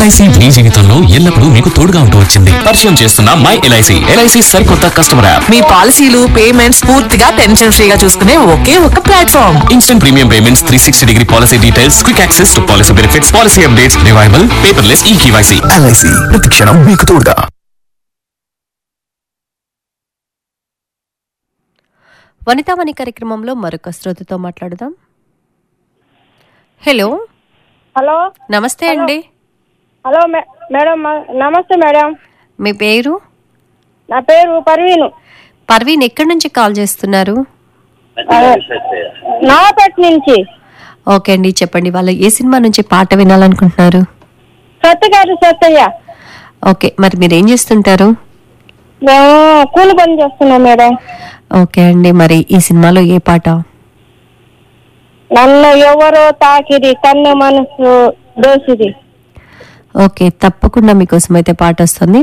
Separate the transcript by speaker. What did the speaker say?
Speaker 1: LIC మీ జీవితంలో ఎల్లప్పుడూ మీకు తోడుగా ఉంటూ వచ్చింది పరిచయం చేస్తున్న మై ఎల్ఐసి ఎల్ఐసి సరికొత్త కస్టమర్ యాప్
Speaker 2: మీ పాలసీలు పేమెంట్స్ పూర్తిగా టెన్షన్ ఫ్రీగా చూసుకునే ఒకే ఒక platform
Speaker 1: instant premium payments three sixty degree policy details quick access to policy benefits policy updates revival paperless E K Y C
Speaker 3: L I C ప్రతిక్షణం మీకు తోడుగా
Speaker 4: వనితావని కార్యక్రమంలో మరొక శ్రోతతో మాట్లాడదాం హలో
Speaker 5: హలో
Speaker 4: నమస్తే అండి
Speaker 5: హలో మే- మేడం మ- నమస్తే మేడం
Speaker 4: మీ పేరు
Speaker 5: నా పేరు పర్వీను
Speaker 4: పర్వీన్ ఎక్కడి నుంచి కాల్ చేస్తున్నారు
Speaker 5: నావపేట నుంచి
Speaker 4: ఓకే అండి చెప్పండి వాళ్ళ ఏ సినిమా నుంచి పాట వినాలనుకుంటున్నారు
Speaker 5: సత్యగారు సత్తయ్య
Speaker 4: ఓకే మరి మీరు ఏం చేస్తుంటారు
Speaker 5: మేము కూలి పని చేస్తున్నాం మేడం
Speaker 4: ఓకే అండి మరి ఈ సినిమాలో ఏ పాట
Speaker 5: నన్ను ఎవరో తాకిరి కన్ను మనసు దోసిది
Speaker 4: ఓకే తప్పకుండా మీకోసం అయితే పాట వస్తుంది